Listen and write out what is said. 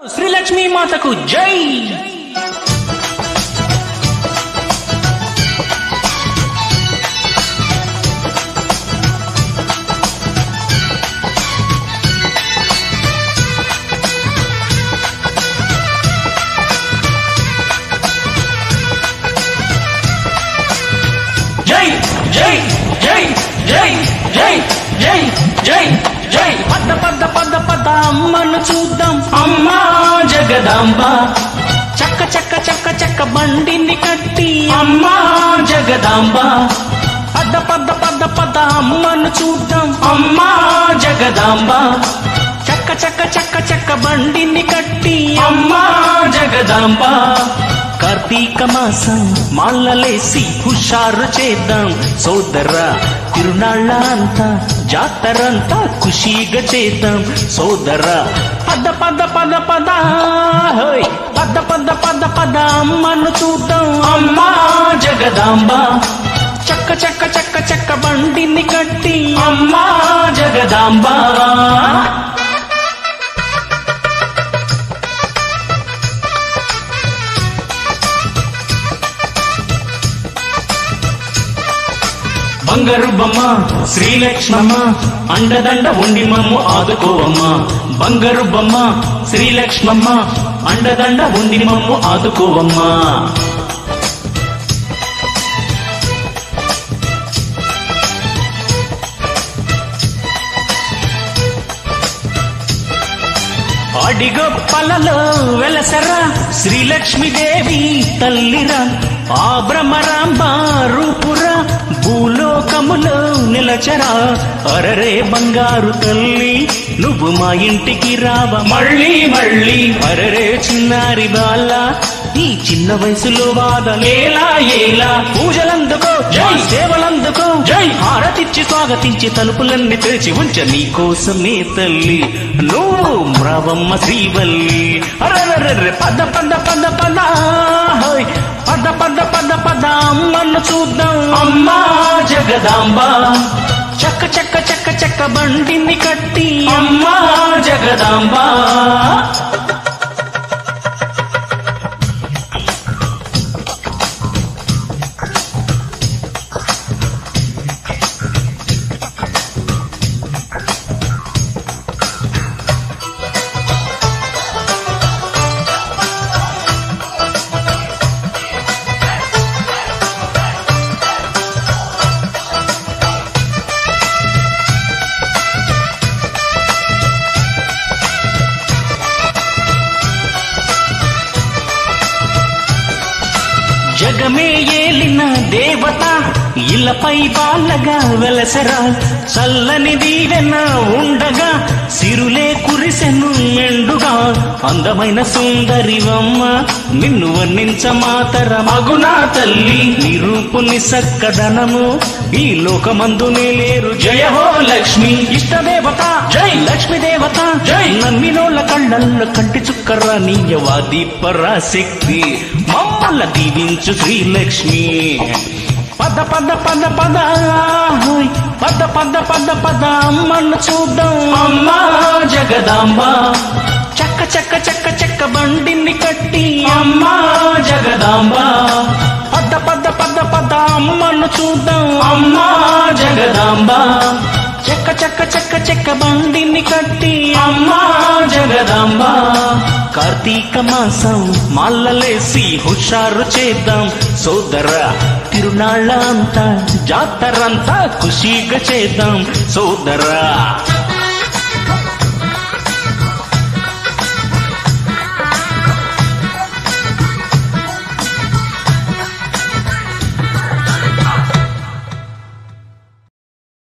శ్రీలక్ష్మీ మాతకు జై జై జై జై జై జై జై జై జై పద్ద పద్ద పద్ద పద్ద అమ్మను చూద్దాం అమ్మా జగదాంబ చక్క చక్క చక్క చక్క బండిని కట్టి అమ్మా జగదాంబ పద్ద పద్ద పద్ద పద్ద అమ్మను చూద్దాం అమ్మా జగదాంబ చక్క చక్క చక్క చక్క బండిని కట్టి అమ్మా జగదాంబ కార్తీక మాసం మాలలేసి హుషారు చేద్దాం సోదర తిరునాళ్ళ అంతా జాతరంతా ఖుషీగా చేద్దాం సోదర పద పద పద పద హోయ్ పద పద పద పద అమ్మను చూద్దాం అమ్మా జగదాంబ చక్క చక్క చక్క చక్క బండిని కట్టి అమ్మా జగదాంబ బంగారు బొమ్మ శ్రీలక్ష్మమ్మ అండదండ ఉండి మమ్ము ఆదుకోవమ్మ బంగారు బొమ్మ శ్రీలక్ష్మమ్మ అండదండ ఉండి మమ్ము ఆదుకోవమ్మా అడిగొప్పలలో వెలసరా శ్రీలక్ష్మీదేవి తల్లిరా ఆ బ్రహ్మరాంబ రూపురా భూలోకములో నిలచరా అరరే బంగారు తల్లి నువ్వు మా ఇంటికి రావ మళ్ళీ మళ్ళీ అరరే చిన్నారి బాల ఈ చిన్న వయసులో వాదలేలా ఏలా పూజలందుకో జై సేవలందుకో జై హారతిచ్చి స్వాగతించి తలుపులన్నీ తెరిచి ఉంచ నీ కోసమే తల్లి నువ్వు మ్రవమ్మ శ్రీవల్లి అరరర్రె పద పద పద పద హోయ్ పద పద పద పద అమ్మను చూద్దాం అమ్మా జగదాంబ చక్క చక్క చక్క చక్క బండిని కట్టి అమ్మా జగదాంబ జగమే ఏలిన దేవత ఇలపై బాలగా వెలసరా చల్లని దీవెన ఉండగా సిరులే కురిసెను మెండుగా అందమైన సుందరివమ్మ నిన్ను వర్ణించ మాతర మగునా తల్లి నిరూపుని సక్కదనము ఈ లోకమందునే లేరు జయ హో లక్ష్మి ఇష్టదేవత జై లక్ష్మీ దేవత జై నమ్మినోళ్ళ కళ్ళల్లో కంటి చుక్కరా నీయవాది పరాశక్తి మమ్మల్ని దీవించు శ్రీలక్ష్మి పద పద పద పద హోయ్ పద పద పద పద అమ్మను చూద్దాం అమ్మా జగదాంబ చక్క చక్క చక్క చక్క బండిని కట్టి అమ్మా జగదాంబ పద పద పద పద అమ్మను చూద్దాం అమ్మా జగదాంబ చెక్క చెక్క చెక్క చెక్క బండిని కట్టి అమ్మా జగదాంబ కార్తీక మాసం మాలలేసి హుషారు చేద్దాం సోదర తిరునాళ్ళ అంతా జాతరంతా ఖుషీగా చేద్దాం సోదరా